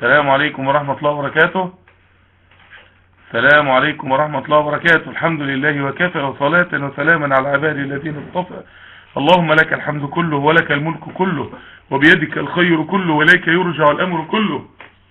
السلام عليكم ورحمة الله وبركاته السلام عليكم ورحمة الله وبركاته الحمد لله وكفى وصلاة وسلاما على عبادي الذين اصطفى اللهم لك الحمد كله ولك الملك كله وبيدك الخير كله وإليك يرجع الأمر كله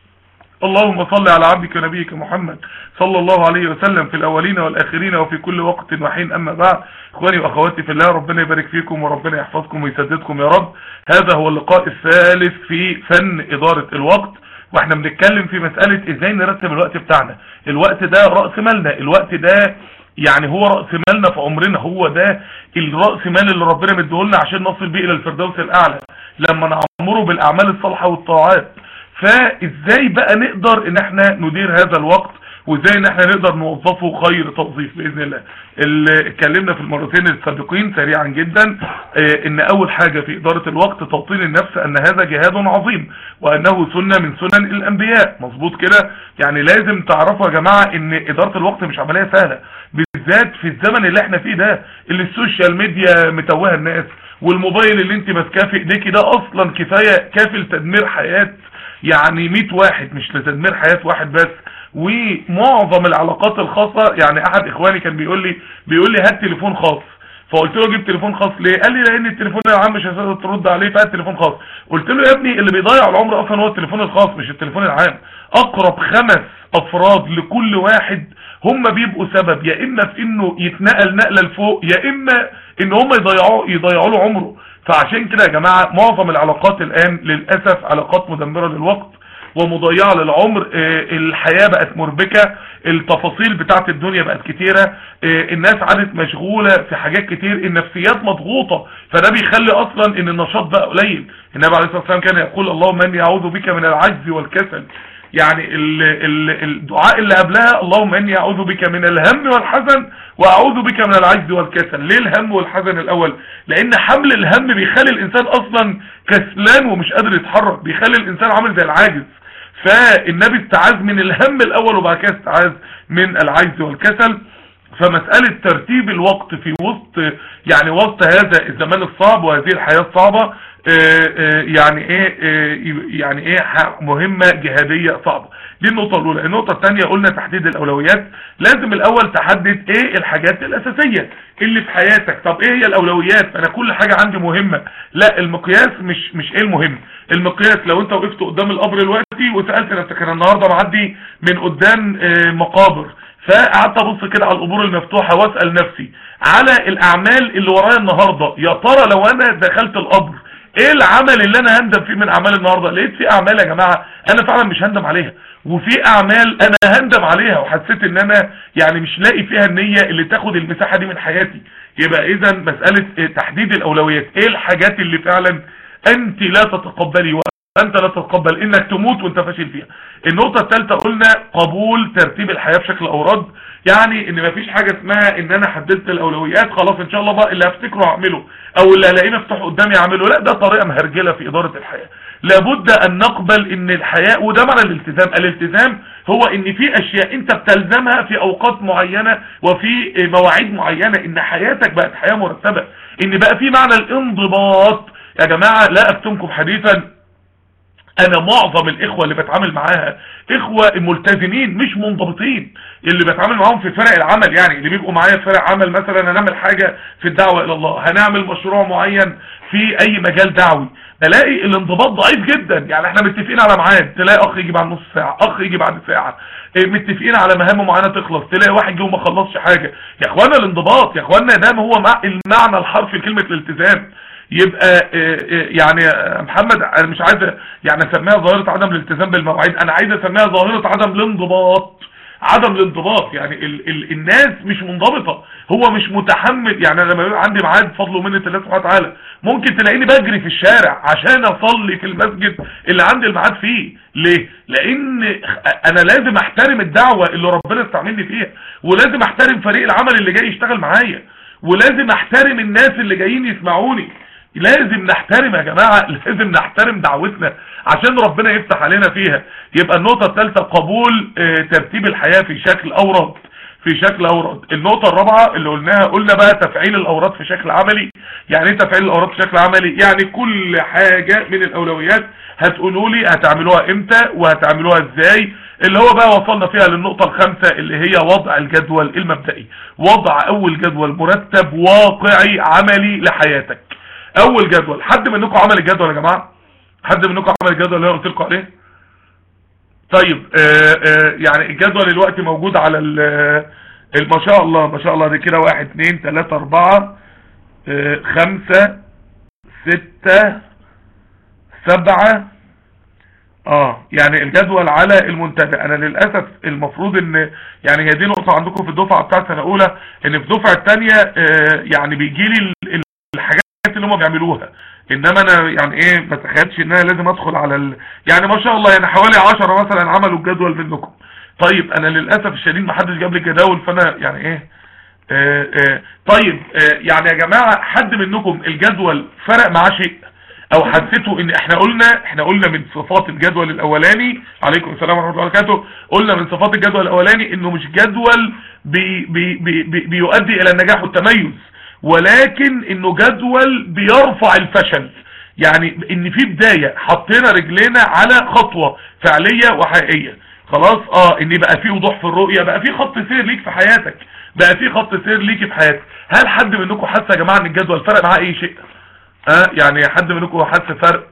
اللهم صل على عبدك ونبيك محمد صلى الله عليه وسلم في الأولين والآخرين وفي كل وقت وحين أما بعد إخواني وأخواتي في الله ربنا يبارك فيكم وربنا يحفظكم ويسددكم يا رب هذا هو اللقاء الثالث في فن إدارة الوقت واحنا بنتكلم في مسألة ازاي نرتب الوقت بتاعنا الوقت ده رأس مالنا الوقت ده يعني هو رأس مالنا في عمرنا هو ده الرأس مال اللي ربنا مديهولنا عشان نصل بيه الى الفردوس الاعلى لما نعمره بالاعمال الصالحة والطاعات فازاي بقى نقدر ان احنا ندير هذا الوقت وازاي ان احنا نقدر نوظفه خير توظيف باذن الله اللي اتكلمنا في المرتين السابقين سريعا جدا اه ان اول حاجة في ادارة الوقت توطين النفس ان هذا جهاد عظيم وانه سنة من سنن الانبياء مظبوط كده يعني لازم تعرفوا يا جماعة ان ادارة الوقت مش عملية سهلة بالذات في الزمن اللي احنا فيه ده اللي السوشيال ميديا متوهه الناس والموبايل اللي انت ماسكاه في ايديكي ده اصلا كفاية كافل تدمير حياة يعني 100 واحد مش لتدمير حياة واحد بس ومعظم العلاقات الخاصة يعني احد اخواني كان بيقول لي بيقول لي هات تليفون خاص فقلت له جيب تليفون خاص ليه قال لي لان التليفون العام مش هتقدر ترد عليه فهات تليفون خاص قلت له يا ابني اللي بيضيع العمر اصلا هو التليفون الخاص مش التليفون العام اقرب خمس افراد لكل واحد هم بيبقوا سبب يا اما في انه يتنقل نقله لفوق يا اما ان هم يضيعوا يضيعوا له عمره فعشان كده يا جماعه معظم العلاقات الان للاسف علاقات مدمره للوقت ومضيعة للعمر الحياة بقت مربكة التفاصيل بتاعت الدنيا بقت كتيرة الناس عادت مشغولة في حاجات كتير النفسيات مضغوطة فده بيخلي اصلا ان النشاط بقى قليل النبي عليه الصلاة والسلام كان يقول اللهم اني اعوذ بك من العجز والكسل يعني ال ال الدعاء اللي قبلها اللهم اني اعوذ بك من الهم والحزن واعوذ بك من العجز والكسل ليه الهم والحزن الاول لان حمل الهم بيخلي الانسان اصلا كسلان ومش قادر يتحرك بيخلي الانسان عامل زي العاجز فالنبي استعاذ من الهم الاول وبعد كده استعاذ من العجز والكسل فمسألة ترتيب الوقت في وسط يعني وسط هذا الزمان الصعب وهذه الحياة الصعبة يعني ايه يعني ايه مهمة جهادية صعبة دي النقطة الاولى النقطة الثانية قلنا تحديد الاولويات لازم الاول تحدد ايه الحاجات الاساسية اللي في حياتك طب ايه هي الاولويات انا كل حاجة عندي مهمة لا المقياس مش مش ايه المهم المقياس لو انت وقفت قدام القبر دلوقتي وسألت نفسك انا النهاردة معدي من قدام مقابر فقعدت ابص كده على القبور المفتوحة واسأل نفسي على الاعمال اللي ورايا النهاردة يا ترى لو انا دخلت القبر ايه العمل اللي انا هندم فيه من اعمال النهاردة لقيت في اعمال يا جماعة انا فعلا مش هندم عليها وفي اعمال انا هندم عليها وحسيت ان انا يعني مش لاقي فيها النية اللي تاخد المساحة دي من حياتي يبقى اذا مسألة تحديد الاولويات ايه الحاجات اللي فعلا انت لا تتقبلي وانت لا تتقبل انك تموت وانت فاشل فيها النقطة الثالثة قلنا قبول ترتيب الحياة بشكل اوراد يعني ان مفيش حاجة اسمها ان انا حددت الاولويات خلاص ان شاء الله بقى اللي هفتكره اعمله او اللي هلاقيه مفتوح قدامي اعمله لا ده طريقة مهرجلة في ادارة الحياة لابد ان نقبل ان الحياة وده معنى الالتزام الالتزام هو ان في اشياء انت بتلزمها في اوقات معينة وفي مواعيد معينة ان حياتك بقت حياة مرتبة ان بقى في معنى الانضباط يا جماعة لا اكتمكم حديثا انا معظم الاخوة اللي بتعامل معاها اخوة ملتزمين مش منضبطين اللي بتعامل معاهم في فرق العمل يعني اللي بيبقوا معايا في فرق عمل مثلا هنعمل حاجة في الدعوة الى الله هنعمل مشروع معين في اي مجال دعوي الاقي الانضباط ضعيف جدا يعني احنا متفقين على ميعاد تلاقي اخ يجي بعد نص ساعة اخ يجي بعد ساعة متفقين على مهام معينة تخلص تلاقي واحد جه وما خلصش حاجة يا اخوانا الانضباط يا اخوانا ده هو المعنى الحرفي لكلمة الالتزام يبقى يعني محمد انا مش عايز يعني اسميها ظاهرة عدم الالتزام بالمواعيد انا عايز اسميها ظاهرة عدم الانضباط عدم الانضباط يعني ال ال الناس مش منضبطة هو مش متحمل يعني لما يبقى عندي ميعاد فضل ومنة الله سبحانه وتعالى ممكن تلاقيني بجري في الشارع عشان اصلي في المسجد اللي عندي الميعاد فيه ليه لان انا لازم احترم الدعوة اللي ربنا استعملني فيها ولازم احترم فريق العمل اللي جاي يشتغل معايا ولازم احترم الناس اللي جايين يسمعوني لازم نحترم يا جماعة لازم نحترم دعوتنا عشان ربنا يفتح علينا فيها يبقى النقطة الثالثة قبول اه ترتيب الحياة في شكل اوراد في شكل اوراد النقطة الرابعة اللي قلناها قلنا بقى تفعيل الاوراد في شكل عملي يعني ايه تفعيل الاوراد في شكل عملي يعني كل حاجة من الاولويات هتقولوا لي هتعملوها امتى وهتعملوها ازاي اللي هو بقى وصلنا فيها للنقطة الخامسة اللي هي وضع الجدول المبدئي وضع اول جدول مرتب واقعي عملي لحياتك اول جدول حد منكم عمل الجدول يا جماعة حد منكم عمل الجدول اللي انا قلت لكم عليه طيب آآ آآ يعني الجدول دلوقتي موجود على ما شاء الله ما شاء الله دي كده واحد اتنين تلاتة اربعة خمسة ستة سبعة اه يعني الجدول على المنتدى انا للأسف المفروض ان يعني هي دي نقطة عندكم في الدفعة بتاعت سنة اولى ان في الدفعة التانية يعني بيجي لي الحاجات اللي هم بيعملوها انما انا يعني ايه ما تخيلش ان انا لازم ادخل على ال... يعني ما شاء الله يعني حوالي عشرة مثلا عملوا الجدول منكم طيب انا للأسف الشديد ما حدش جاب لي الجداول فانا يعني ايه آه آه طيب آه يعني يا جماعة حد منكم الجدول فرق معاه شيء او حسيتوا ان احنا قلنا احنا قلنا من صفات الجدول الاولاني عليكم السلام ورحمة الله وبركاته قلنا من صفات الجدول الاولاني انه مش جدول بي بي بي بي بيؤدي الى النجاح والتميز ولكن انه جدول بيرفع الفشل يعني ان في بداية حطينا رجلينا على خطوة فعلية وحقيقية خلاص اه ان بقى في وضوح في الرؤية بقى في خط سير ليك في حياتك بقى في خط سير ليك في حياتك هل حد منكم حس يا جماعة ان الجدول فرق معاه اي شيء اه يعني حد منكم حس فرق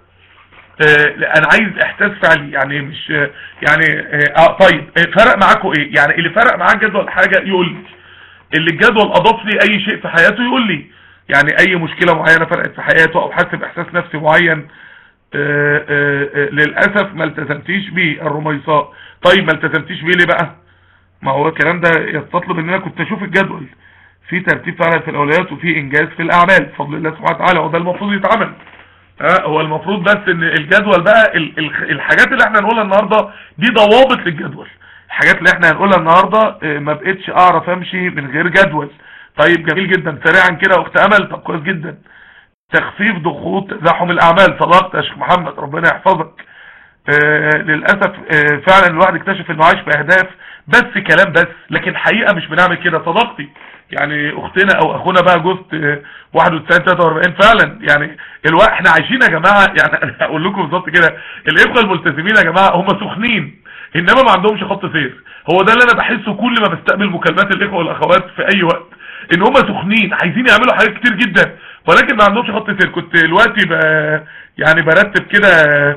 آه انا عايز احساس فعلي يعني مش يعني اه طيب فرق معاكم ايه يعني اللي فرق معاه الجدول حاجة يقول لي اللي الجدول اضاف لي اي شيء في حياته يقول لي يعني اي مشكلة معينة فرقت في حياته او حس باحساس نفسي معين آآ آآ للأسف ما التزمتيش بيه الرميصاء طيب ما التزمتيش بيه ليه بقى ما هو الكلام ده يستطلب ان انا كنت اشوف الجدول في ترتيب فعلا في الاولويات وفي انجاز في الاعمال بفضل الله سبحانه وتعالى وده المفروض يتعمل ها هو المفروض بس ان الجدول بقى الحاجات اللي احنا هنقولها النهاردة دي ضوابط للجدول الحاجات اللي احنا هنقولها النهاردة ما بقتش اعرف امشي من غير جدول طيب جميل جدا سريعا كده اخت امل طب كويس جدا تخفيف ضغوط تزاحم الاعمال صدقت يا شيخ محمد ربنا يحفظك آه للاسف آه فعلا الواحد اكتشف انه عايش باهداف بس كلام بس لكن حقيقة مش بنعمل كده صدقتي يعني اختنا او اخونا بقى جوزت آه 91 43 فعلا يعني الوقت احنا عايشين يا جماعة يعني انا هقول لكم بالظبط كده الاخوه الملتزمين يا جماعة هم سخنين انما ما عندهمش خط سير هو ده اللي انا بحسه كل ما بستقبل مكالمات الاخوه والاخوات في اي وقت ان هم سخنين عايزين يعملوا حاجات كتير جدا ولكن ما عندهمش خط سير كنت دلوقتي ب... يعني برتب كده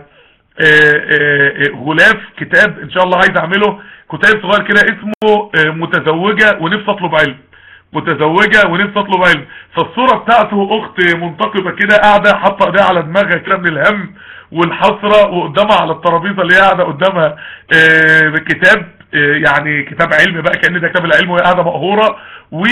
غلاف كتاب ان شاء الله عايز اعمله كتاب صغير كده اسمه متزوجة ونفسي اطلب علم متزوجة ونفسي اطلب علم فالصورة بتاعته اخت منتقبة كده قاعدة حاطة ايديها على دماغها كده من الهم والحسرة وقدامها على الترابيزة اللي هي قاعدة قدامها كتاب يعني كتاب علم بقى كأن ده كتاب العلم وهي قاعدة مقهورة و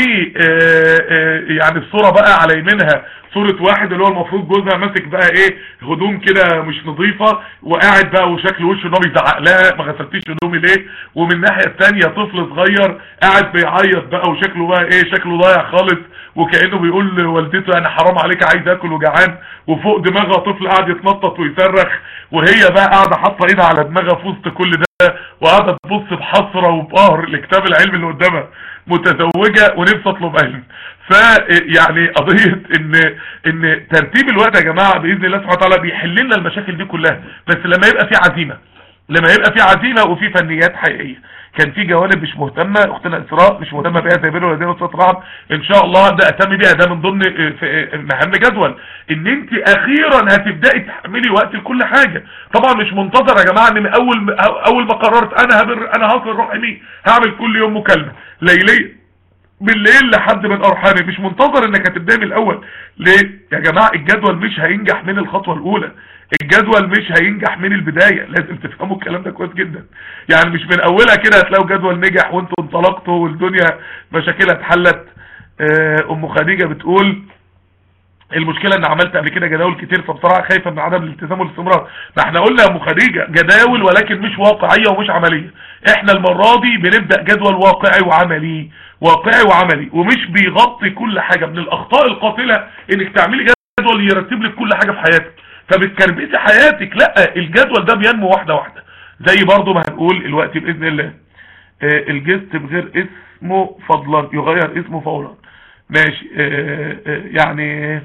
يعني الصورة بقى على يمينها صورة واحد اللي هو المفروض جوزها ماسك بقى ايه هدوم كده مش نظيفة وقاعد بقى وشكل وشه ان هو بيزعق لها ما غسلتيش هدومي ليه ومن الناحية الثانية طفل صغير قاعد بيعيط بقى وشكله بقى ايه شكله ضايع خالص وكأنه بيقول لوالدته انا حرام عليك عايز اكل وجعان وفوق دماغها طفل قاعد يتنطط ويصرخ وهي بقى قاعدة حاطة ايدها على دماغها في وسط كل ده وقاعدة تبص بحسرة وبقهر لكتاب العلم اللي قدامها متزوجة ونفسي اطلب علم فيعني قضية ان ان ترتيب الوقت يا جماعة باذن الله سبحانه وتعالى بيحل لنا المشاكل دي كلها بس لما يبقى في عزيمة لما يبقى في عزيمة وفي فنيات حقيقية كان في جوانب مش مهتمة اختنا اسراء مش مهتمة بيها زي بينه والدين والصلاة ان شاء الله هبدا اهتم بيها ده من ضمن مهام جدول ان انت اخيرا هتبداي تحملي وقت لكل حاجة طبعا مش منتظر يا جماعة ان اول اول ما قررت انا هبر انا هصل رحمي هعمل كل يوم مكالمة ليلية بالليل لحد من ارحامي مش منتظر انك هتبدأ من الاول ليه يا جماعة الجدول مش هينجح من الخطوة الاولى الجدول مش هينجح من البداية لازم تفهموا الكلام ده كويس جدا يعني مش من اولها كده هتلاقوا جدول نجح وانتوا انطلقتوا والدنيا مشاكلها اتحلت ام خديجة بتقول المشكلة ان عملت قبل كده جداول كتير فبصراحة خايفة من عدم الالتزام والاستمرار ما احنا قلنا يا ام خديجة جداول ولكن مش واقعية ومش عملية احنا المرة دي بنبدأ جدول واقعي وعملي واقعي وعملي ومش بيغطي كل حاجة من الاخطاء القاتلة انك تعملي جدول يرتب لك كل حاجة في حياتك فبتكربسي حياتك لا الجدول ده بينمو واحدة واحدة زي برضو ما هنقول الوقت بإذن الله آه، الجست بغير اسمه فضلا يغير اسمه فورا ماشي آه، آه، يعني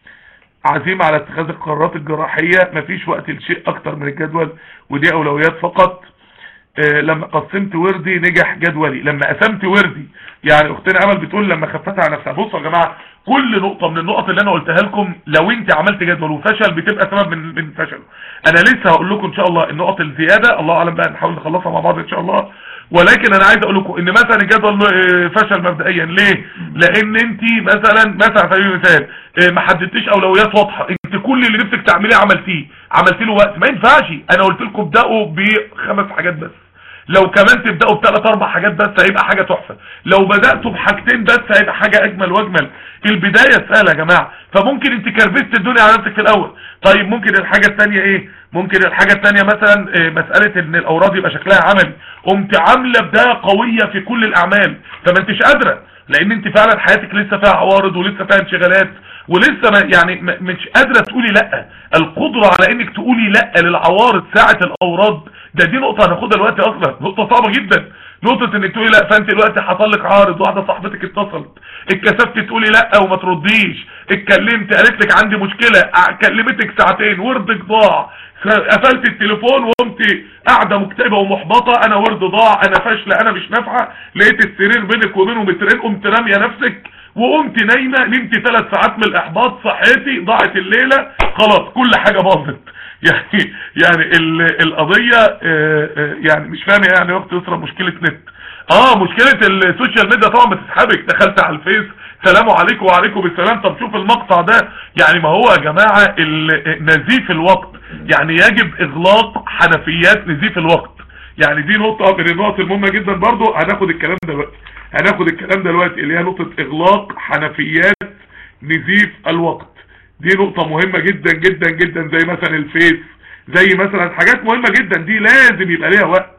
عزيمة على اتخاذ القرارات الجراحية مفيش وقت لشيء اكتر من الجدول ودي اولويات فقط آه، لما قسمت وردي نجح جدولي لما قسمت وردي يعني اختنا امل بتقول لما خفتها على نفسها بصوا يا جماعه كل نقطه من النقط اللي انا قلتها لكم لو انت عملت جدول وفشل بتبقى سبب من من فشله انا لسه هقول لكم ان شاء الله النقط الزياده الله اعلم بقى نحاول نخلصها مع بعض ان شاء الله ولكن انا عايز اقول لكم ان مثلا الجدول آه، فشل مبدئيا ليه لان انت مثلا مثلا على سبيل المثال آه، ما حددتيش اولويات واضحه انت كل اللي نفسك تعمليه عملتيه عملت له وقت ما ينفعش انا قلت لكم ابداوا بخمس حاجات بس لو كمان تبداوا بثلاث اربع حاجات بس هيبقى حاجه تحفه لو بداتوا بحاجتين بس هيبقى حاجه اجمل واجمل البدايه سهله يا جماعه فممكن انت كربست الدنيا على نفسك في الاول طيب ممكن الحاجه الثانيه ايه ممكن الحاجه الثانيه مثلا آه، مساله ان الاوراد يبقى شكلها عملي قمت عامله بدايه قويه في كل الاعمال فما انتش قادره لان انت فعلا حياتك لسه فيها عوارض ولسه فيها انشغالات ولسه ما يعني م- مش قادره تقولي لا القدره على انك تقولي لا للعوارض ساعه الاوراد ده دي نقطه هناخدها دلوقتي اصلا نقطه صعبه جدا نقطة انك تقولي لا فانت دلوقتي حصل لك عارض واحدة صاحبتك اتصلت اتكسفت تقولي لا وما ترديش اتكلمت قالت لك عندي مشكلة ع- كلمتك ساعتين وردك ضاع س- قفلت التليفون وقمت قاعدة مكتئبة ومحبطة انا ورد ضاع انا فاشلة انا مش نافعة لقيت السرير بينك وبينه مترين قمت رامية نفسك وقمت نايمة نمت ثلاث ساعات من الاحباط صحيتي ضاعت الليلة خلاص كل حاجة باظت يعني يعني ال- القضية آه، آه، يعني مش فاهم إيه يعني وقت يسرى مشكلة نت اه مشكلة السوشيال ميديا طبعا بتسحبك دخلت على الفيس سلام عليكم وعليكم بالسلام طب شوف المقطع ده يعني ما هو يا جماعة ال- نزيف الوقت يعني يجب اغلاق حنفيات نزيف الوقت يعني دي نقطة من النقط المهمة جدا برضو هناخد الكلام ده دلوقتي هناخد الكلام ده دلوقتي اللي هي نقطة اغلاق حنفيات نزيف الوقت دي نقطة مهمة جدا جدا جدا زي مثلا الفيس زي مثلا حاجات مهمة جدا دي لازم يبقى ليها وقت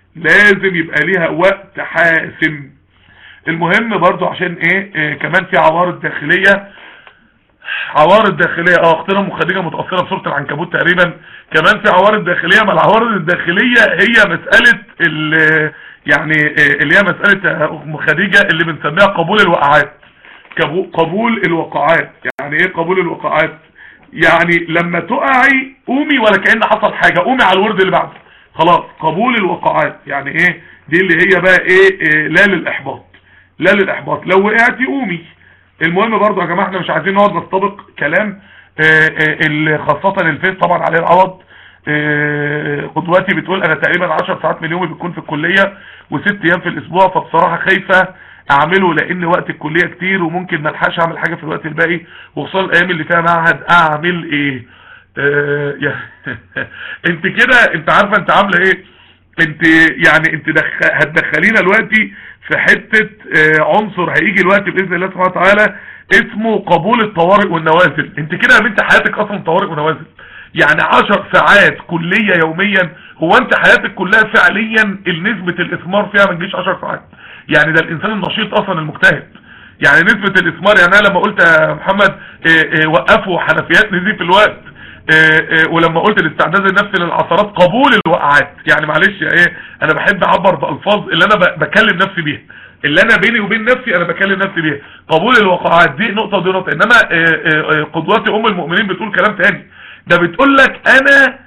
لازم يبقى ليها وقت حاسم المهم برضو عشان ايه, إيه كمان في عوارض داخلية عوارض داخلية اه اختنا ام خديجة متأثرة بصورة العنكبوت تقريبا كمان في عوارض داخلية ما العوارض الداخلية هي مسألة ال- يعني إيه اللي هي مسألة ام خديجة اللي بنسميها قبول الوقعات كبو- قبول الوقعات يعني ايه قبول الوقعات يعني لما تقعي قومي ولا كأن حصل حاجة قومي على الورد اللي بعده خلاص قبول الوقعات يعني ايه دي اللي هي بقى ايه, إيه لا للاحباط لا للاحباط لو وقعتي قومي المهم برضو يا جماعة احنا مش عايزين نقعد نستبق كلام آه، آه، اللي خاصة الفيس طبعا عليه العوض آه، قدواتي بتقول انا تقريبا 10 ساعات من يومي بتكون في الكلية وست ايام في الاسبوع فبصراحة خايفة اعمله لان وقت الكلية كتير وممكن ما الحقش اعمل حاجة في الوقت الباقي وخصوصا الايام اللي فيها معهد اعمل ايه آه، يا انت كده انت عارفة انت عاملة ايه انت يعني انت دخ... هتدخلينا دلوقتي في حتة آه، عنصر هيجي الوقت باذن الله سبحانه وتعالى اسمه قبول الطوارئ والنوازل انت كده يا بنت حياتك اصلا طوارئ ونوازل يعني عشر ساعات كلية يوميا هو انت حياتك كلها فعليا نسبة الاثمار فيها ما تجيش عشر ساعات يعني ده الانسان النشيط اصلا المجتهد يعني نسبة الاثمار يعني انا لما قلت يا محمد اه اه وقفوا حنفيات نزيف الوقت اه اه ولما قلت الاستعداد النفسي للعثرات قبول الوقعات يعني معلش يا ايه انا بحب اعبر بالفاظ اللي انا ب- بكلم نفسي بيها اللي انا بيني وبين نفسي انا بكلم نفسي بيها قبول الوقعات دي نقطة ودي نقطة انما اه اه اه قدواتي ام المؤمنين بتقول كلام تاني ده بتقول لك انا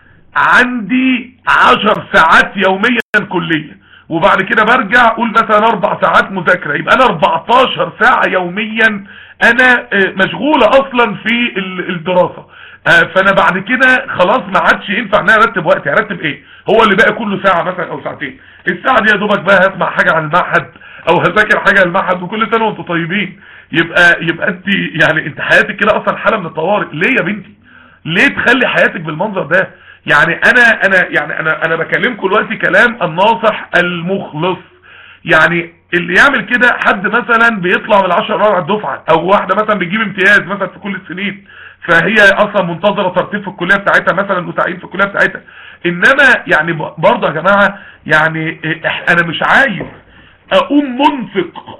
عندي عشر ساعات يوميا كلية وبعد كده برجع اقول مثلا اربع ساعات مذاكرة يبقى انا 14 ساعة يوميا انا آه، مشغولة اصلا في ال- الدراسة آه، فانا بعد كده خلاص ما عادش ينفع ان انا ارتب وقتي ارتب ايه هو اللي باقي كله ساعة مثلا او ساعتين الساعة دي يا دوبك بقى هسمع حاجة عن المعهد او هذاكر حاجة عن المعهد وكل سنة وانتم طيبين يبقى يبقى انت يعني انت حياتك كده اصلا حالة من الطوارئ ليه يا بنتي ليه تخلي حياتك بالمنظر ده يعني انا انا يعني انا انا بكلمكم دلوقتي كلام الناصح المخلص يعني اللي يعمل كده حد مثلا بيطلع من العشر رابع الدفعه او واحده مثلا بتجيب امتياز مثلا في كل السنين فهي اصلا منتظره ترتيب في الكليه بتاعتها مثلا وتعيين في الكليه بتاعتها انما يعني برضه يا جماعه يعني إح- انا مش عايز اقوم منفق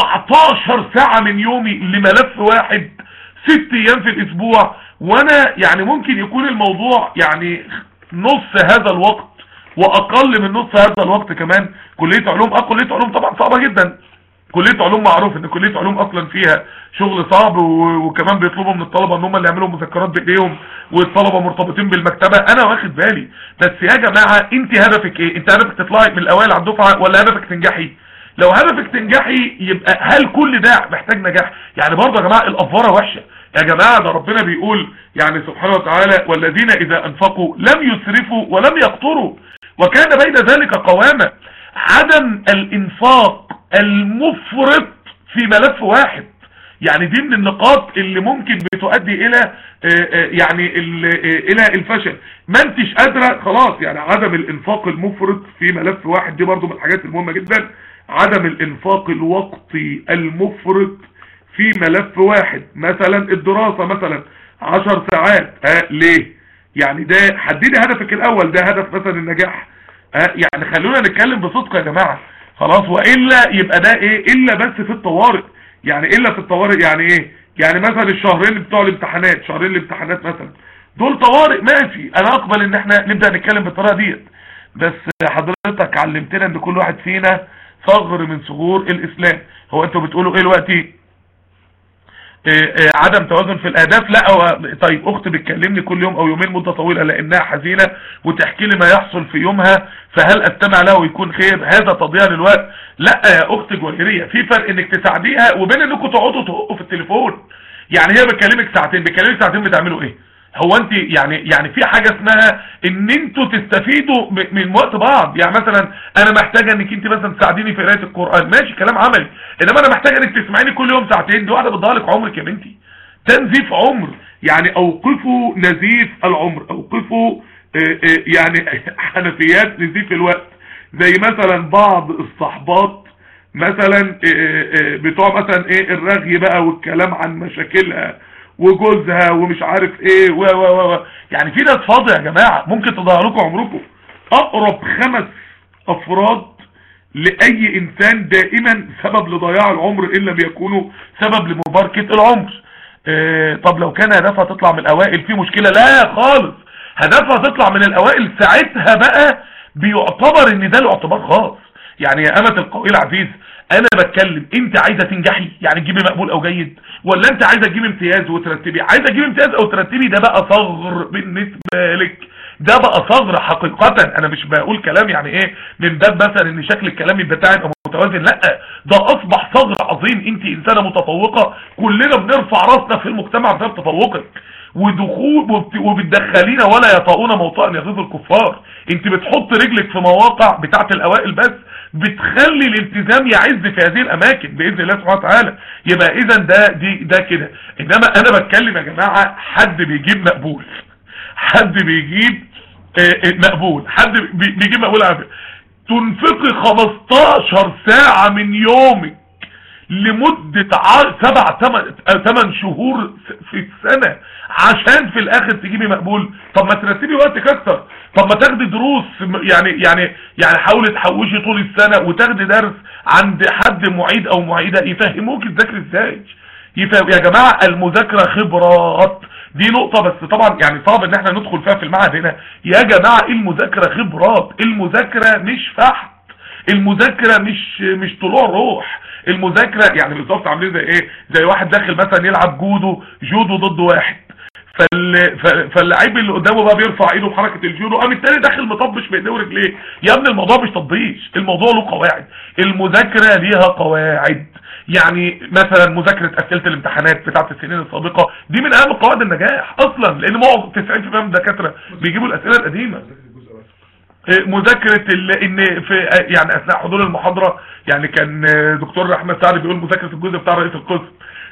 14 ساعه من يومي لملف واحد ست ايام في الاسبوع وانا يعني ممكن يكون الموضوع يعني نص هذا الوقت واقل من نص هذا الوقت كمان كلية علوم اه كلية علوم طبعا صعبة جدا كلية علوم معروف ان كلية علوم اصلا فيها شغل صعب وكمان بيطلبوا من الطلبة ان هم اللي يعملوا مذكرات بايديهم والطلبة مرتبطين بالمكتبة انا واخد بالي بس يا جماعة انت هدفك ايه انت هدفك تطلعي من الاوائل على الدفعة ولا هدفك تنجحي لو هدفك تنجحي يبقى هل كل ده محتاج نجاح يعني برضه يا جماعة الافوره وحشة يا جماعة ده ربنا بيقول يعني سبحانه وتعالى والذين اذا انفقوا لم يسرفوا ولم يقتروا وكان بين ذلك قواما عدم الانفاق المفرط في ملف واحد يعني دي من النقاط اللي ممكن بتؤدي الى يعني الى الفشل ما انتش قادرة خلاص يعني عدم الانفاق المفرط في ملف واحد دي برضو من الحاجات المهمة جدا عدم الانفاق الوقتي المفرط في ملف واحد مثلا الدراسة مثلا عشر ساعات ها ليه يعني ده حددي هدفك الاول ده هدف مثلا النجاح ها يعني خلونا نتكلم بصدق يا جماعة خلاص وإلا يبقى ده ايه الا بس في الطوارئ يعني الا في الطوارئ يعني ايه يعني مثلا الشهرين بتوع الامتحانات شهرين الامتحانات مثلا دول طوارئ ماشي انا اقبل ان احنا نبدأ نتكلم بالطريقة ديت بس حضرتك علمتنا ان كل واحد فينا ثغر من ثغور الاسلام هو انتوا بتقولوا ايه دلوقتي إيه إيه عدم توازن في الاهداف لا هو طيب اختي بتكلمني كل يوم او يومين مدة طويلة لانها حزينة وتحكي لي ما يحصل في يومها فهل استمع له ويكون خير هذا تضييع للوقت لا يا اختي جوهرية في فرق انك تساعديها وبين انكم تقعدوا تهقوا في التليفون يعني هي بتكلمك ساعتين بتكلمك ساعتين بتعملوا ايه هو انت يعني يعني في حاجة اسمها ان انتوا تستفيدوا من وقت بعض يعني مثلا انا محتاجة انك انت مثلا تساعديني في قراءة القرآن ماشي كلام عملي انما انا محتاجة انك تسمعيني كل يوم ساعتين دي واحدة بتضيع لك عمرك يا بنتي تنزيف عمر يعني اوقفوا نزيف العمر اوقفوا اه اه يعني حنفيات نزيف الوقت زي مثلا بعض الصحبات مثلا اه بتوع مثلا ايه الرغي بقى والكلام عن مشاكلها وجوزها ومش عارف ايه و و و يعني في ناس فاضيه يا جماعه ممكن تضيع لكم عمركم اقرب خمس افراد لاي انسان دائما سبب لضياع العمر ان لم يكونوا سبب لمباركه العمر إيه طب لو كان هدفها تطلع من الاوائل في مشكله لا خالص هدفها تطلع من الاوائل ساعتها بقى بيعتبر ان ده الاعتبار خاص يعني يا امه القوي العزيز انا بتكلم انت عايزه تنجحي يعني تجيبي مقبول او جيد ولا انت عايزه تجيبي امتياز وترتبي عايزه تجيبي امتياز او ترتبي ده بقى ثغر بالنسبه لك ده بقى ثغر حقيقة انا مش بقول كلام يعني ايه من باب مثلا ان شكل الكلام يبقى بتاعي يبقى متوازن لا ده اصبح ثغر عظيم انت انسانه متفوقه كلنا بنرفع راسنا في المجتمع بسبب تفوقك ودخول وبتدخلينا ولا يطاؤون موطئا يغيظ الكفار انت بتحط رجلك في مواقع بتاعه الاوائل بس بتخلي الالتزام يعز في هذه الاماكن باذن الله سبحانه وتعالى يبقى اذا ده دي ده كده انما انا بتكلم يا جماعه حد بيجيب مقبول حد بيجيب مقبول حد بيجيب مقبول عافيه تنفقي 15 ساعه من يومك لمدة سبع ثمان شهور في السنة عشان في الاخر تجيبي مقبول طب ما ترتبي وقتك اكتر طب ما تاخدي دروس يعني يعني يعني حاولي تحوشي طول السنة وتاخدي درس عند حد معيد او معيدة يفهموك تذاكري ازاي يفهم يا جماعة المذاكرة خبرات دي نقطة بس طبعا يعني صعب ان احنا ندخل فيها في المعهد هنا يا جماعة المذاكرة خبرات المذاكرة مش فحت المذاكرة مش مش طلوع روح المذاكرة يعني بالظبط عاملين زي ايه زي واحد داخل مثلا يلعب جودو جودو ضد واحد فال... فاللعيب اللي قدامه بقى بيرفع ايده بحركه الجودو قام التاني داخل مطبش بايديه ورجليه يا ابني الموضوع مش تطبيش الموضوع له قواعد المذاكره ليها قواعد يعني مثلا مذاكره اسئله الامتحانات بتاعه السنين السابقه دي من اهم قواعد النجاح اصلا لان معظم 90% من الدكاتره بيجيبوا الاسئله القديمه مذاكرة ان في يعني اثناء حضور المحاضرة يعني كان دكتور احمد سعد بيقول مذاكرة الجزء بتاع رئيس القسم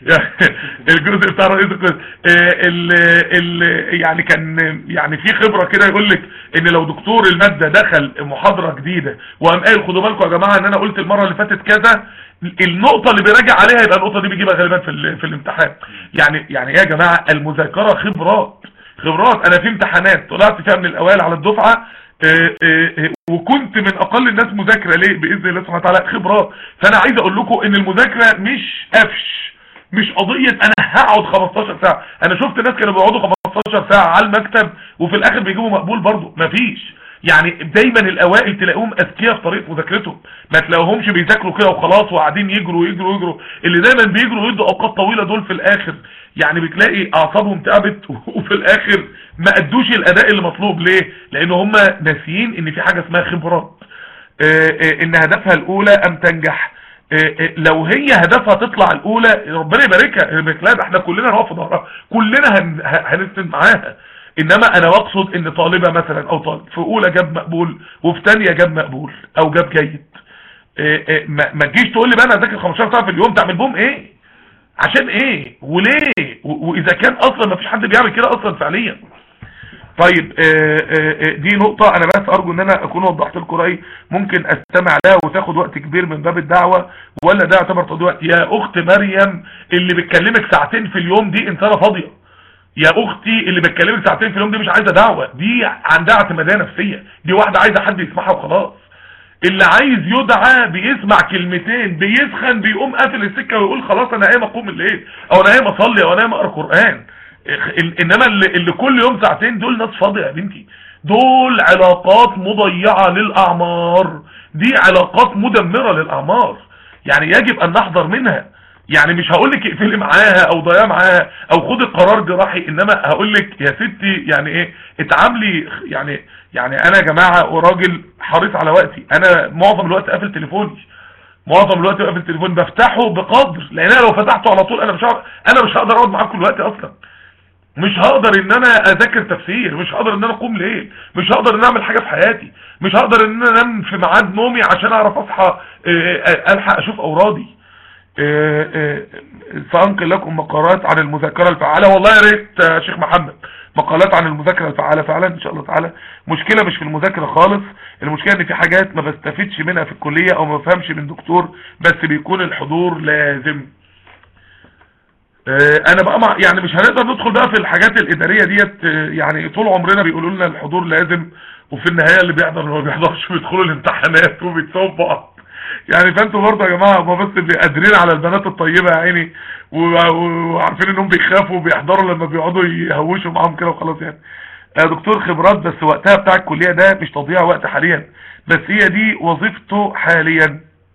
الجزء بتاع رئيس القسم ال ال يعني كان يعني في خبرة كده يقول لك ان لو دكتور المادة دخل محاضرة جديدة وقام قال خدوا بالكم يا جماعة ان انا قلت المرة اللي فاتت كذا النقطة اللي بيراجع عليها يبقى النقطة دي بيجيبها غالبا في في الامتحان يعني يعني يا جماعة المذاكرة خبرات خبرات انا في امتحانات طلعت فيها من الاوائل على الدفعة اه اه وكنت من اقل الناس مذاكرة ليه باذن الله سبحانه وتعالى خبرات فانا عايز اقول لكم ان المذاكرة مش قفش مش قضية انا هقعد 15 ساعة انا شفت ناس كانوا بيقعدوا 15 ساعة على المكتب وفي الاخر بيجيبوا مقبول برضه مفيش يعني دايما الاوائل تلاقيهم اذكياء في طريقه مذاكرتهم ما تلاقيهمش بيذاكروا كده وخلاص وقاعدين يجروا يجروا يجروا اللي دايما بيجروا ويدوا اوقات طويله دول في الاخر يعني بتلاقي اعصابهم تعبت وفي الاخر ما ادوش الاداء اللي مطلوب ليه لان هم ناسيين ان في حاجه اسمها خبرات ان هدفها الاولى ام تنجح لو هي هدفها تطلع الاولى ربنا يباركها يبارك لها احنا كلنا نقف في ظهرها كلنا هنسند معاها انما انا بقصد ان طالبة مثلا او طالب في اولى جاب مقبول وفي ثانيه جاب مقبول او جاب جيد ما تجيش تقول لي بقى انا اذاكر 15 ساعه في اليوم تعمل بهم ايه عشان ايه وليه واذا كان اصلا ما فيش حد بيعمل كده اصلا فعليا طيب آآ آآ دي نقطة انا بس ارجو ان انا اكون وضحت لكم رأيي ممكن استمع لها وتاخد وقت كبير من باب الدعوة ولا ده يعتبر تقضي وقت يا اخت مريم اللي بتكلمك ساعتين في اليوم دي انسانة فاضية يا اختي اللي بتكلمك ساعتين في اليوم دي مش عايزة دعوة دي عندها اعتمادية نفسية دي واحدة عايزة حد يسمعها وخلاص اللي عايز يدعى بيسمع كلمتين بيسخن بيقوم قافل السكة ويقول خلاص انا قايم اقوم الليل او انا قايم اصلي او انا قايم اقرا قرآن انما اللي, اللي كل يوم ساعتين دول ناس فاضية يا بنتي دول علاقات مضيعة للاعمار دي علاقات مدمرة للاعمار يعني يجب ان نحذر منها يعني مش هقول لك اقفلي معاها او ضيع معاها او خدي قرار جراحي انما هقول لك يا ستي يعني ايه اتعاملي يعني يعني انا يا جماعه وراجل حريص على وقتي انا معظم الوقت قافل تليفوني معظم الوقت قافل تليفوني بفتحه بقدر لان انا لو فتحته على طول انا مش هقدر انا مش هقدر اقعد معاكم الوقت اصلا مش هقدر ان انا اذاكر تفسير مش هقدر ان انا اقوم ليل مش هقدر ان اعمل حاجه في حياتي مش هقدر ان انا انام في ميعاد نومي عشان اعرف اصحى الحق اشوف اورادي سأنقل لكم مقالات عن المذاكرة الفعالة والله يا ريت يا شيخ محمد مقالات عن المذاكرة الفعالة فعلا ان شاء الله تعالى مشكلة مش في المذاكرة خالص المشكلة ان في حاجات ما بستفيدش منها في الكلية او ما بفهمش من دكتور بس بيكون الحضور لازم انا بقى مع يعني مش هنقدر ندخل بقى في الحاجات الادارية ديت يعني طول عمرنا بيقولوا لنا الحضور لازم وفي النهاية اللي بيحضر اللي ما بيحضرش بيدخلوا الامتحانات وبيتساووا بعض يعني فانتوا برضه يا جماعه هم بس قادرين على البنات الطيبه يا عيني وعارفين انهم بيخافوا وبيحضروا لما بيقعدوا يهوشوا معاهم كده وخلاص يعني يا دكتور خبرات بس وقتها بتاع الكليه ده مش تضييع وقت حاليا بس هي دي وظيفته حاليا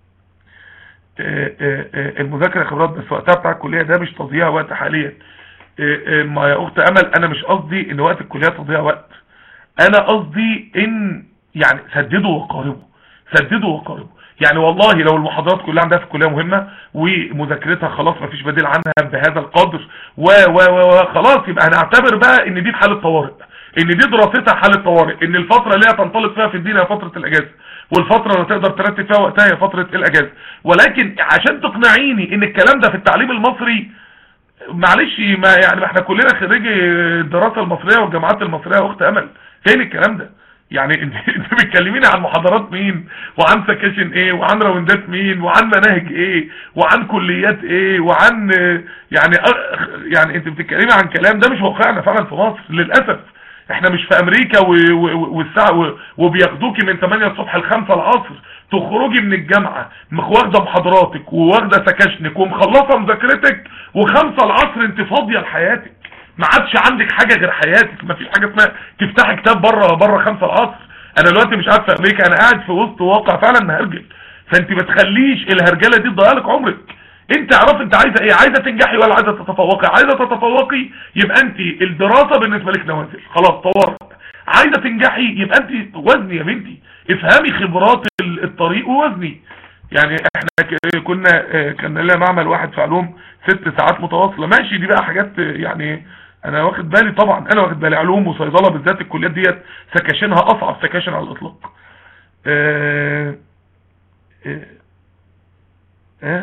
المذاكره خبرات بس وقتها بتاع الكليه ده مش تضييع وقت حاليا ما يا اخت امل انا مش قصدي ان وقت الكليه تضييع وقت انا قصدي ان يعني سددوا وقاربوا سددوا وقاربوا يعني والله لو المحاضرات كلها عندها في الكليه مهمه ومذاكرتها خلاص مفيش بديل عنها بهذا القدر و و و خلاص يبقى هنعتبر بقى ان دي في حاله طوارئ ان دي دراستها حاله طوارئ ان الفتره اللي هي تنطلق فيها في الدين هي فتره الاجازه والفتره اللي تقدر ترتب فيها وقتها هي فتره الاجازه ولكن عشان تقنعيني ان الكلام ده في التعليم المصري معلش ما يعني ما احنا كلنا خريجي الدراسه المصريه والجامعات المصريه يا اخت امل فين الكلام ده يعني انت انت بتكلميني عن محاضرات مين وعن سكاشن ايه وعن راوندات مين وعن مناهج ايه وعن كليات ايه وعن يعني يعني انت بتتكلمي عن كلام ده مش واقعنا فعلا في مصر للاسف احنا مش في امريكا والساعه وبياخدوكي من 8 الصبح ل 5 العصر تخرجي من الجامعه واخده محاضراتك وواخده سكاشنك ومخلصه مذاكرتك و5 العصر انت فاضيه لحياتك ما عادش عندك حاجة غير حياتك ما فيش حاجة اسمها تفتحي كتاب بره بره خمسة العصر انا دلوقتي مش قاعد في امريكا انا قاعد في وسط واقع فعلا مهرجل فانت ما تخليش الهرجله دي تضيع لك عمرك انت اعرف انت عايزه ايه عايزه تنجحي ولا عايزه تتفوقي عايزه تتفوقي يبقى انت الدراسه بالنسبه لك نوازل خلاص طورت عايزه تنجحي يبقى انت وزني يا بنتي افهمي خبرات الطريق ووزني يعني احنا كنا كان لنا معمل واحد في علوم ست ساعات متواصله ماشي دي بقى حاجات يعني انا واخد بالي طبعا انا واخد بالي علوم وصيدله بالذات الكليات ديت سكاشنها اصعب سكاشن على الاطلاق اه اه اه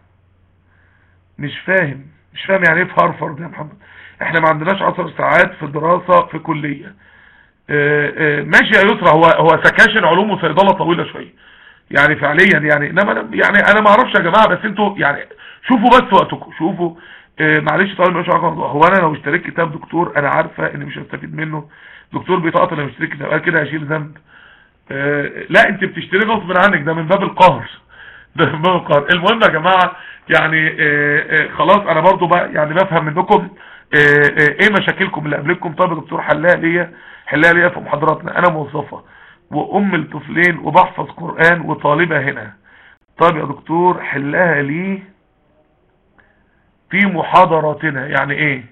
مش فاهم مش فاهم يعني ايه في هارفارد يا محمد احنا ما عندناش 10 ساعات في الدراسه في كليه ماشي يا يسرى هو هو سكاشن علوم وصيدله طويله شويه يعني فعليا يعني انما يعني انا ما اعرفش يا جماعه بس انتوا يعني شوفوا بس وقتكم شوفوا آه معلش طالب مش عارف هو انا لو اشتريت كتاب دكتور انا عارفه اني مش هستفيد منه دكتور بيتقطع لما اشتري كتاب قال كده هشيل ذنب آه لا انت بتشتري غصب عنك ده من باب القهر ده من باب القهر المهم يا جماعه يعني آه خلاص انا برضو بقى يعني بفهم منكم ايه مشاكلكم اللي قابلتكم طيب يا دكتور حلها ليا حلها ليا في محاضراتنا انا موظفه وام الطفلين وبحفظ قرآن وطالبة هنا طيب يا دكتور حلها لي في محاضراتنا يعني ايه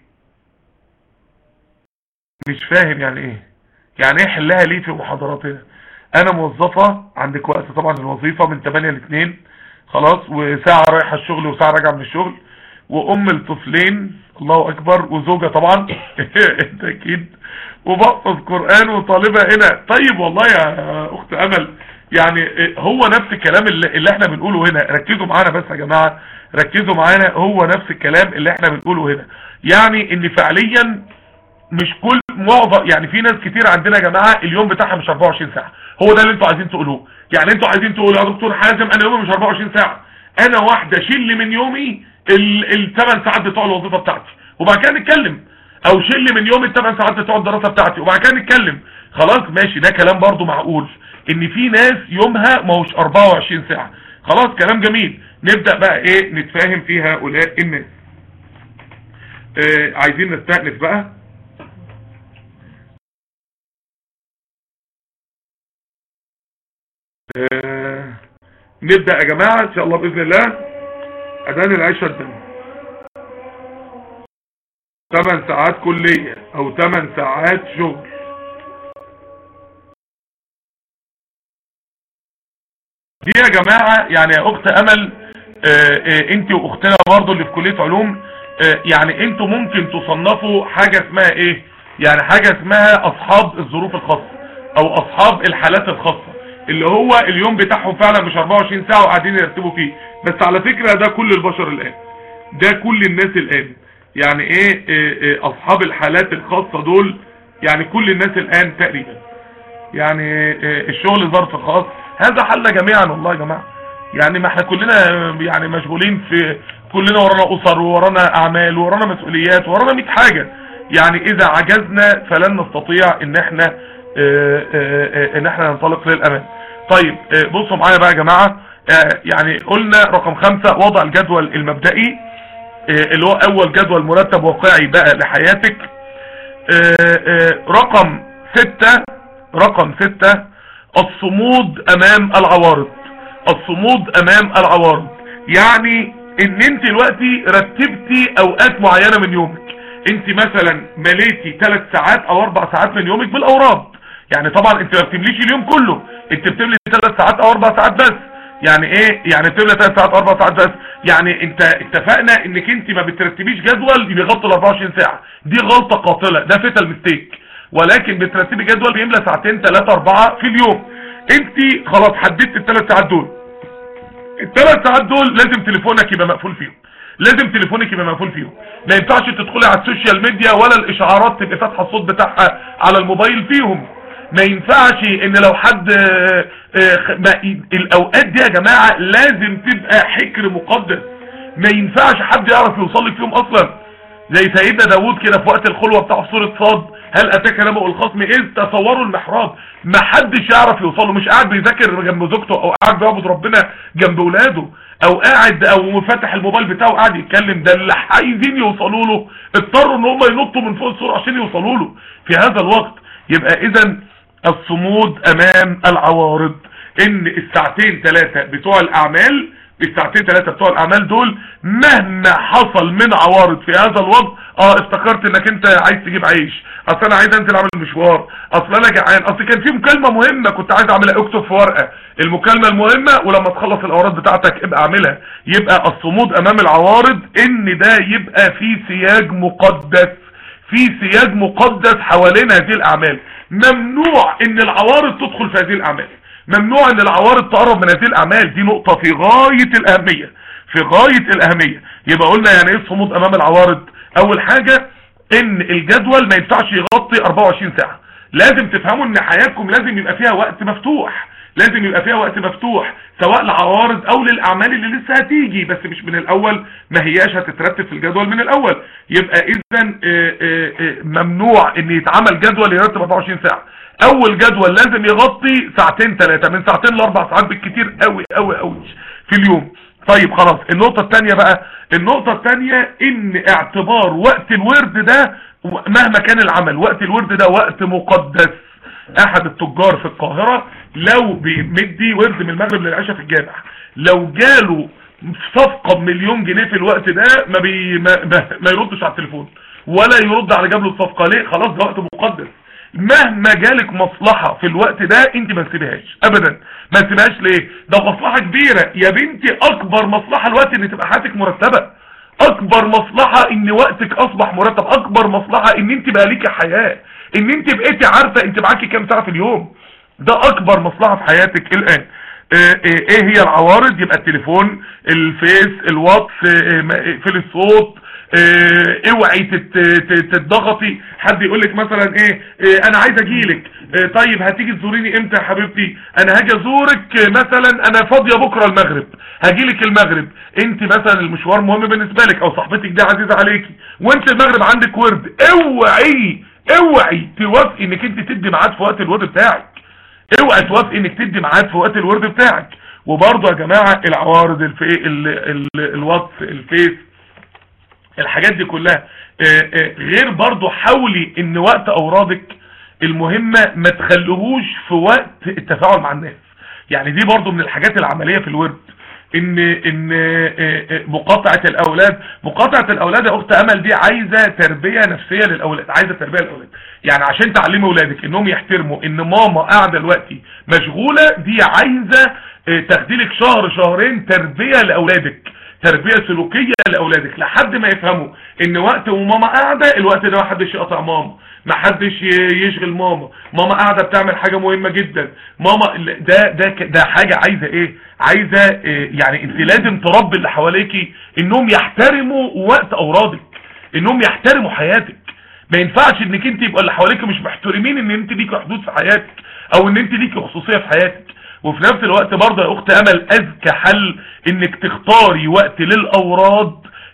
مش فاهم يعني ايه يعني ايه حلها لي في محاضراتنا انا موظفة عندك وقت طبعا الوظيفة من 8 ل 2 خلاص وساعة رايحة الشغل وساعة راجعة من الشغل وام الطفلين الله اكبر وزوجة طبعا انت اكيد وبحفظ قرآن وطالبة هنا طيب والله يا اخت امل يعني هو نفس الكلام اللي, اللي احنا بنقوله هنا ركزوا معانا بس يا جماعة ركزوا معانا هو نفس الكلام اللي احنا بنقوله هنا يعني ان فعليا مش كل معظم يعني في ناس كتير عندنا يا جماعة اليوم بتاعها مش 24 ساعة هو ده اللي انتوا عايزين تقولوه يعني انتوا عايزين تقولوا يا دكتور حازم انا يومي مش 24 ساعة انا واحدة شيل من يومي الثمان ساعات بتوع الوظيفة بتاعتي وبعد كده نتكلم او شيل من يومي الثمان ساعات بتوع الدراسة بتاعتي وبعد كده نتكلم خلاص ماشي ده كلام برضو معقول ان في ناس يومها ما هوش 24 ساعة خلاص كلام جميل نبدأ بقى ايه نتفاهم في هؤلاء الناس آه عايزين نستأنف بقى آه نبدأ يا جماعة ان شاء الله بإذن الله اذان العشاء الدم 8 ساعات كلية او 8 ساعات شغل دي يا جماعة يعني يا اخت امل انت واختنا برضو اللي في كلية علوم اه يعني انتوا ممكن تصنفوا حاجة اسمها ايه يعني حاجة اسمها اصحاب الظروف الخاصة او اصحاب الحالات الخاصة اللي هو اليوم بتاعهم فعلا مش 24 ساعة وقاعدين يرتبوا فيه بس على فكرة ده كل البشر الان ده كل الناس الان يعني ايه, ايه, ايه اصحاب الحالات الخاصة دول يعني كل الناس الان تقريبا يعني ايه الشغل ظرف خاص هذا حل جميعا والله يا جماعة يعني ما احنا كلنا يعني مشغولين في كلنا ورانا اسر ورانا اعمال ورانا مسؤوليات ورانا 100 حاجة يعني اذا عجزنا فلن نستطيع ان احنا اه اه ان احنا ننطلق للامام طيب اه بصوا معايا بقى يا جماعة يعني قلنا رقم خمسة وضع الجدول المبدئي اللي هو اول جدول مرتب واقعي بقى لحياتك رقم ستة رقم ستة الصمود امام العوارض الصمود امام العوارض يعني ان انت دلوقتي رتبتي اوقات معينة من يومك انت مثلا مليتي 3 ساعات او 4 ساعات من يومك بالاوراد يعني طبعا انت ما بتمليش اليوم كله انت بتملي 3 ساعات او 4 ساعات بس يعني ايه يعني بتملي 3 ساعات او 4 ساعات بس يعني انت اتفقنا انك انت ما بترتبيش جدول بيغطي ال 24 ساعة دي غلطة قاتلة ده فيتال ميستيك ولكن بترتبي جدول بيملى ساعتين 3 4 في اليوم انت خلاص حددت الثلاث ساعات دول الثلاث ساعات دول لازم تليفونك يبقى مقفول فيهم لازم تليفونك يبقى مقفول فيهم ما ينفعش تدخلي على السوشيال ميديا ولا الاشعارات تبقى فاتحه الصوت بتاعها على الموبايل فيهم ما ينفعش ان لو حد اه اه الاوقات دي يا جماعة لازم تبقى حكر مقدس ما ينفعش حد يعرف يوصل لك فيهم اصلا زي سيدنا داوود كده في وقت الخلوة بتاع سورة صاد هل اتاك نبأ الخصم اذ تصوروا المحراب ما حدش يعرف يوصله مش قاعد بيذاكر جنب زوجته او قاعد بيعبد ربنا جنب ولاده او قاعد او فاتح الموبايل بتاعه قاعد يتكلم ده اللي عايزين يوصلوا له اضطروا ان هم ينطوا من فوق السور عشان يوصلوا له في هذا الوقت يبقى اذا الصمود امام العوارض ان الساعتين ثلاثة بتوع الاعمال الساعتين ثلاثة بتوع الاعمال دول مهما حصل من عوارض في هذا الوقت اه افتكرت انك انت عايز تجيب عيش اصل انا عايز انزل اعمل مشوار اصل انا جعان اصل كان في مكالمة مهمة كنت عايز اعملها اكتب في ورقة المكالمة المهمة ولما تخلص الاوراد بتاعتك ابقى اعملها يبقى الصمود امام العوارض ان ده يبقى في سياج مقدس في سياج مقدس حوالين هذه الاعمال ممنوع ان العوارض تدخل في هذه الاعمال ممنوع ان العوارض تقرب من هذه الاعمال دي نقطة في غاية الاهمية في غاية الاهمية يبقى قلنا يعني ايه الصمود امام العوارض اول حاجة ان الجدول ما ينفعش يغطي 24 ساعة لازم تفهموا ان حياتكم لازم يبقى فيها وقت مفتوح لازم يبقى فيها وقت مفتوح سواء لعوارض او للاعمال اللي لسه هتيجي بس مش من الاول ما هياش هتترتب في الجدول من الاول يبقى اذا ممنوع ان يتعمل جدول يرتب 24 ساعة اول جدول لازم يغطي ساعتين ثلاثة من ساعتين لاربع ساعات بالكتير قوي قوي قوي في اليوم طيب خلاص النقطة الثانية بقى النقطة الثانية ان اعتبار وقت الورد ده مهما كان العمل وقت الورد ده وقت مقدس احد التجار في القاهرة لو بيمدي ورد من المغرب للعشاء في الجامع لو جاله صفقة بمليون جنيه في الوقت ده ما, بي ما, ما, ما يردش على التليفون ولا يرد على جاب له الصفقة ليه خلاص ده وقت مقدس مهما جالك مصلحة في الوقت ده انت ما تسيبهاش ابدا ما تسيبهاش ليه ده مصلحة كبيرة يا بنتي اكبر مصلحة الوقت ان تبقى حياتك مرتبة اكبر مصلحة ان وقتك اصبح مرتب اكبر مصلحة ان انت بقى ليكي حياة ان انت بقيتي عارفة انت معاكي كام ساعة في اليوم ده اكبر مصلحة في حياتك الان ايه هي العوارض يبقى التليفون الفيس الواتس في الصوت اه اوعي تتضغطي حد يقول لك مثلا ايه, ايه انا عايز اجيلك اه طيب هتيجي تزوريني امتى يا حبيبتي انا هاجي ازورك مثلا انا فاضيه بكره المغرب هجيلك المغرب انت مثلا المشوار مهم بالنسبه لك او صاحبتك دي عزيزه عليكي وانت المغرب عندك ورد اوعي اوعي توافقي انك انت تدي ميعاد في وقت الورد بتاعك اوعي توافقي انك تدي ميعاد في وقت الورد بتاعك وبرضه يا جماعه العوارض الفي ال ال الواتس الفيس الحاجات دي كلها غير برضو حاولي ان وقت اورادك المهمة ما تخليهوش في وقت التفاعل مع الناس يعني دي برضو من الحاجات العملية في الورد ان ان مقاطعة الاولاد مقاطعة الاولاد يا اخت امل دي عايزة تربية نفسية للاولاد عايزة تربية للاولاد يعني عشان تعلمي اولادك انهم يحترموا ان ماما قاعدة دلوقتي مشغولة دي عايزة تاخديلك شهر شهرين تربية لاولادك تربية سلوكية لأولادك لحد ما يفهموا ان وقت وماما قاعدة الوقت ده محدش يقطع ماما محدش يشغل ماما ماما قاعدة بتعمل حاجة مهمة جدا ماما ده ده ده حاجة عايزة ايه عايزة إيه يعني انت لازم تربي اللي حواليكي انهم يحترموا وقت اورادك انهم يحترموا حياتك ما ينفعش انك انت يبقى اللي حواليك مش محترمين ان انت ليكي حدود في حياتك او ان انت ليكي خصوصية في حياتك وفي نفس الوقت برضه يا اخت امل اذكى حل انك تختاري وقت للاوراد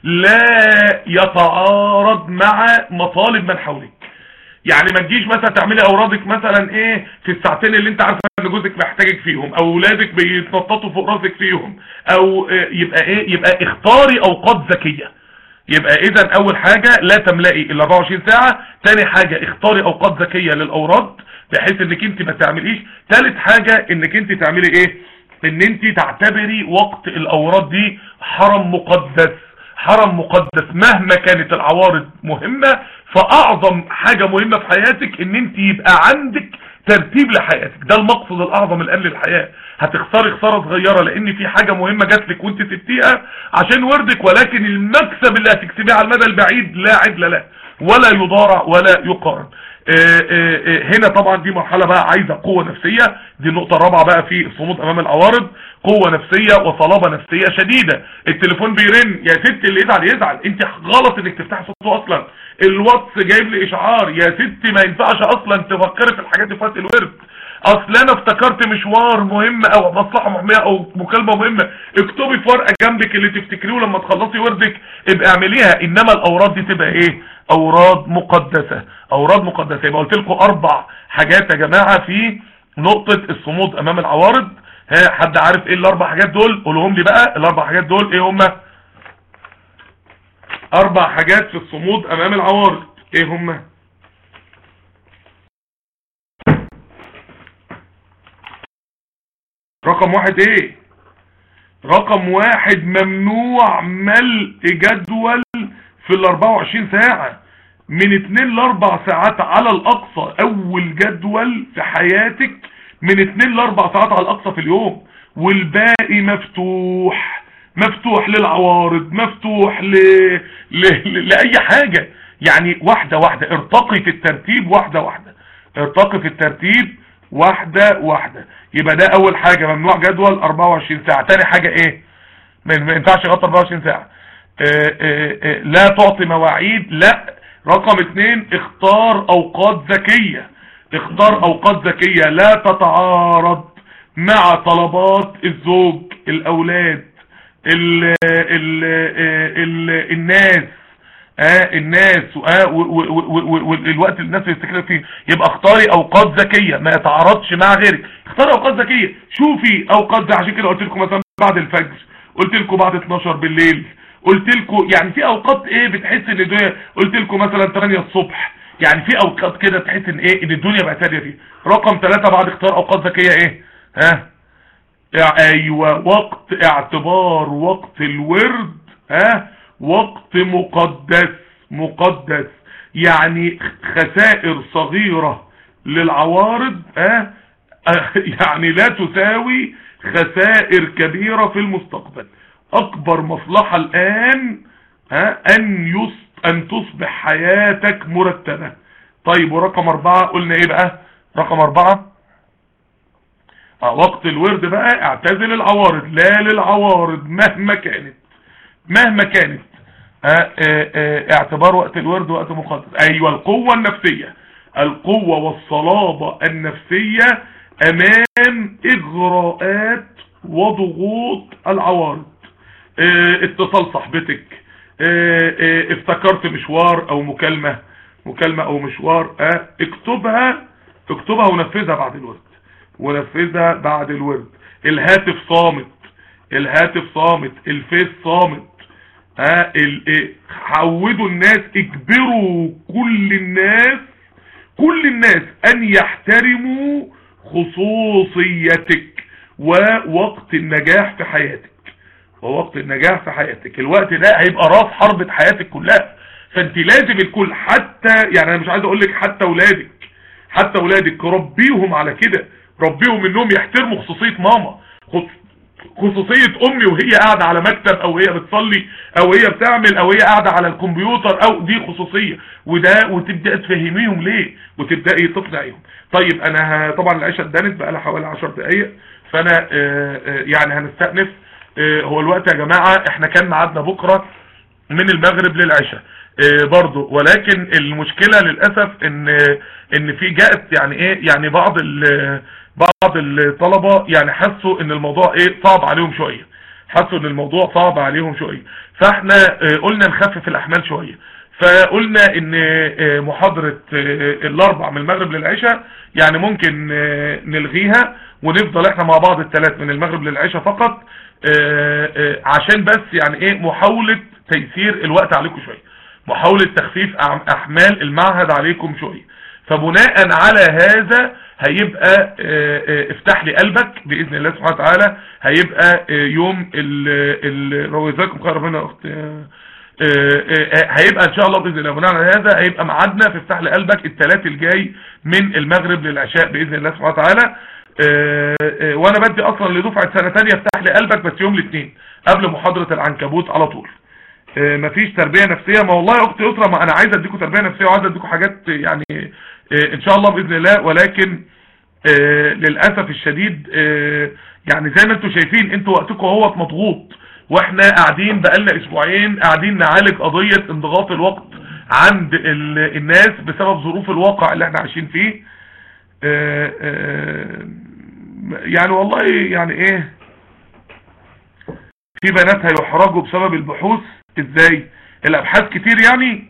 لا يتعارض مع مطالب من حولك يعني ما تجيش مثلا تعملي اورادك مثلا ايه في الساعتين اللي انت عارفه ان جوزك محتاجك فيهم او اولادك بيتنططوا فوق راسك فيهم او يبقى ايه يبقى اختاري اوقات ذكيه يبقى اذا اول حاجة لا تملئي ال 24 ساعة تاني حاجة اختاري اوقات ذكية للاوراد بحيث انك انت ما تعمليش تالت حاجة انك انت تعملي ايه ان انت تعتبري وقت الاوراد دي حرم مقدس حرم مقدس مهما كانت العوارض مهمة فاعظم حاجة مهمة في حياتك ان انت يبقى عندك ترتيب لحياتك ده المقصد الاعظم الان للحياة هتخسري خسارة صغيرة لان في حاجة مهمة جات لك وانت سبتيها عشان وردك ولكن المكسب اللي هتكسبيه على المدى البعيد لا عدل له ولا يضارع ولا يقارن هنا طبعا دي مرحلة بقى عايزة قوة نفسية دي النقطة الرابعة بقى في الصمود امام العوارض قوة نفسية وصلابة نفسية شديدة التليفون بيرن يا ست اللي يزعل يزعل انت غلط انك تفتحي صوته اصلا الواتس جايب لي اشعار يا ست ما ينفعش اصلا تفكري في الحاجات دي فات الورد اصل انا افتكرت مشوار مهم او مصلحة مهمة او مكالمة مهمة اكتبي في ورقة جنبك اللي تفتكريه لما تخلصي وردك ابقى اعمليها انما الاوراد دي تبقى ايه اوراد مقدسة اوراد مقدسة يبقى قلت لكم اربع حاجات يا جماعة في نقطة الصمود امام العوارض ها حد عارف ايه الاربع حاجات دول قولهم لي بقى الاربع حاجات دول ايه هما اربع حاجات في الصمود امام العوارض ايه هما رقم واحد ايه رقم واحد ممنوع ملء جدول في ال 24 ساعة من 2 ل 4 ساعات على الاقصى اول جدول في حياتك من 2 ل 4 ساعات على الاقصى في اليوم والباقي مفتوح مفتوح للعوارض مفتوح ل... ل... ل... لأي حاجة يعني واحدة واحدة ارتقي في الترتيب واحدة واحدة ارتقي في الترتيب واحدة واحدة يبقى ده اول حاجة ممنوع جدول 24 ساعة تاني حاجة ايه ما ينفعش يغطي 24 ساعة اه اه اه لا تعطي مواعيد لا رقم اتنين اختار اوقات ذكية اختار اوقات ذكية لا تتعارض مع طلبات الزوج الاولاد ال ال ال الناس اه الناس اه والوقت اللي الناس بيستكلوا فيه يبقى اختاري اوقات ذكيه ما يتعارضش مع غيرك اختاري اوقات ذكيه شوفي اوقات زي عشان كده قلت لكم مثلا بعد الفجر قلت لكم بعد 12 بالليل قلت لكم يعني في اوقات ايه بتحس ان ده قلت لكم مثلا 8 الصبح يعني في اوقات كده تحس ان ايه ان الدنيا بقت هاديه فيه رقم ثلاثة بعد اختيار اوقات ذكيه ايه ها ايوه وقت اعتبار وقت الورد ها وقت مقدس مقدس يعني خسائر صغيرة للعوارض ها يعني لا تساوي خسائر كبيرة في المستقبل اكبر مصلحة الان ها ان يص ان تصبح حياتك مرتبة طيب ورقم اربعة قلنا ايه بقى رقم اربعة اه وقت الورد بقى اعتزل العوارض لا للعوارض مهما كانت مهما كانت اه اه اه اعتبار وقت الورد وقت مقدس ايوه القوة النفسية القوة والصلابة النفسية امام اغراءات وضغوط العوارض اتصال صاحبتك افتكرت مشوار او مكالمة مكالمة او مشوار اه اكتبها اكتبها ونفذها بعد الورد ونفذها بعد الورد الهاتف صامت الهاتف صامت الفيس صامت ها اه عودوا الناس اجبروا كل الناس كل الناس ان يحترموا خصوصيتك ووقت النجاح في حياتك ووقت النجاح في حياتك الوقت ده هيبقى راس حربة حياتك كلها فانت لازم الكل حتى يعني انا مش عايز اقول لك حتى اولادك حتى اولادك ربيهم على كده ربيهم انهم يحترموا خصوصية ماما خصوصية امي وهي قاعدة على مكتب او هي بتصلي او هي بتعمل او هي قاعدة على الكمبيوتر او دي خصوصية وده وتبدأ تفهميهم ليه وتبدأي تقنعيهم طيب انا طبعا العشاء اتدنت بقى لها حوالي 10 دقايق فانا يعني هنستأنف هو الوقت يا جماعة احنا كان ميعادنا بكرة من المغرب للعشاء برضو ولكن المشكلة للأسف ان ان في جاءت يعني ايه يعني بعض بعض الطلبة يعني حسوا ان الموضوع ايه صعب عليهم شوية حسوا ان الموضوع صعب عليهم شوية فاحنا قلنا نخفف الاحمال شوية فقلنا ان محاضرة الاربع من المغرب للعشاء يعني ممكن نلغيها ونفضل احنا مع بعض الثلاث من المغرب للعشاء فقط عشان بس يعني ايه محاولة تيسير الوقت عليكم شوية محاولة تخفيف احمال المعهد عليكم شوية فبناء على هذا هيبقى افتح لي قلبك باذن الله سبحانه وتعالى هيبقى يوم رويزاكم خير ربنا اخت هيبقى ان شاء الله باذن الله بناء على هذا هيبقى ميعادنا في افتح لي قلبك الثلاث الجاي من المغرب للعشاء باذن الله سبحانه وتعالى وانا بدي اصلا لدفعه سنه ثانيه افتح لي قلبك بس يوم الاثنين قبل محاضره العنكبوت على طول مفيش تربيه نفسيه ما والله يا اختي اسره ما انا عايز اديكم تربيه نفسيه وعايز اديكم حاجات يعني ان شاء الله باذن الله ولكن للاسف الشديد يعني زي ما انتم شايفين انتوا وقتكم اهوت مضغوط واحنا قاعدين بقالنا اسبوعين قاعدين نعالج قضيه انضغاط الوقت عند الناس بسبب ظروف الواقع اللي احنا عايشين فيه يعني والله يعني ايه في بنات هيحرجوا بسبب البحوث ازاي الابحاث كتير يعني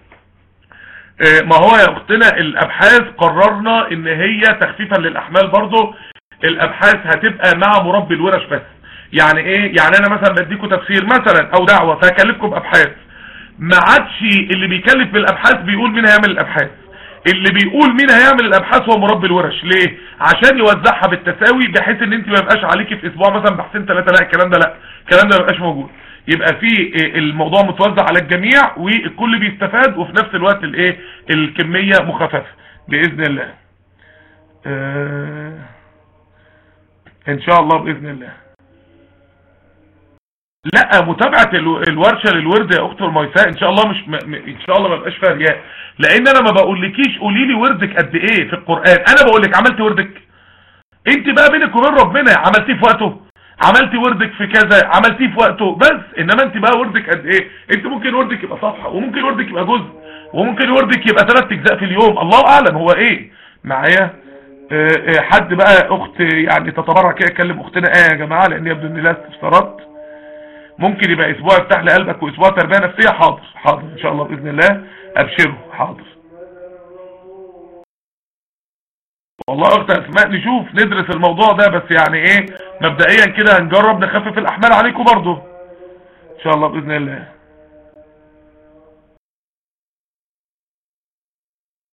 ما هو يا اختنا الابحاث قررنا ان هي تخفيفا للاحمال برضو الابحاث هتبقى مع مربي الورش بس يعني ايه يعني انا مثلا بديكم تفسير مثلا او دعوة فهكلفكم بابحاث ما عادش اللي بيكلف بالابحاث بيقول مين هيعمل الابحاث اللي بيقول مين هيعمل الابحاث هو مربي الورش ليه عشان يوزعها بالتساوي بحيث ان انت ما يبقاش عليكي في اسبوع مثلا بحثين ثلاثه لا الكلام ده لا الكلام ده ما يبقاش موجود يبقى في الموضوع متوزع على الجميع والكل بيستفاد وفي نفس الوقت الايه الكميه مخففه باذن الله آه ان شاء الله باذن الله لا متابعة الورشة للورد يا اخت الميساء ان شاء الله مش م... ان شاء الله ما بقاش فيها رياء لان انا ما بقولكيش قولي لي وردك قد ايه في القرآن انا بقول لك عملت وردك انت بقى بينك وبين ربنا عملتيه في وقته عملتي وردك في كذا عملتيه في وقته بس انما انت بقى وردك قد ايه انت ممكن وردك يبقى صفحة وممكن وردك يبقى جزء وممكن وردك يبقى ثلاث اجزاء في اليوم الله اعلم هو ايه معايا اه اه حد بقى اخت يعني تتبرع كده يكلم اختنا ايه يا جماعة لان يبدو ان لها استفسارات ممكن يبقى اسبوع افتح لي قلبك واسبوع تربية نفسية حاضر حاضر ان شاء الله باذن الله ابشروا حاضر والله اخت اسماء نشوف ندرس الموضوع ده بس يعني ايه مبدئيا كده هنجرب نخفف الاحمال عليكم برضو ان شاء الله باذن الله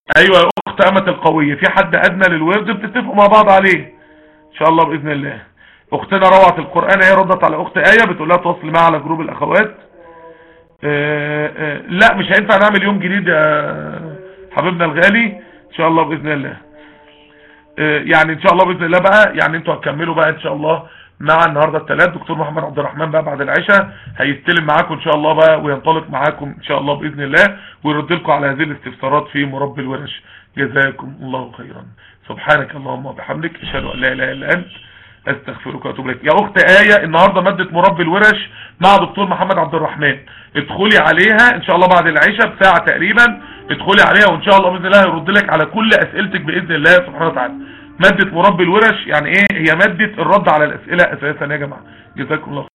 ايوه يا اخت امة القوية في حد ادنى للورد بتتفقوا مع بعض عليه ان شاء الله باذن الله اختنا روعة القرآن هي ردت على اخت ايه بتقول لها تواصل معها على جروب الاخوات آه، آه، لا مش هينفع نعمل يوم جديد يا حبيبنا الغالي ان شاء الله باذن الله آه، يعني ان شاء الله باذن الله بقى يعني انتوا هتكملوا بقى ان شاء الله مع النهارده الثلاث دكتور محمد عبد الرحمن بقى بعد العشاء هيستلم معاكم ان شاء الله بقى وينطلق معاكم ان شاء الله باذن الله ويرد لكم على هذه الاستفسارات في مربي الورش جزاكم الله خيرا سبحانك اللهم وبحمدك اشهد ان لا اله الا انت استغفرك واتوب اليك يا اخت ايه النهارده ماده مربي الورش مع دكتور محمد عبد الرحمن ادخلي عليها ان شاء الله بعد العشاء بساعه تقريبا ادخلي عليها وان شاء الله باذن الله هيرد لك على كل اسئلتك باذن الله سبحانه وتعالى ماده مربي الورش يعني ايه هي ماده الرد على الاسئله اساسا يا جماعه جزاكم الله خير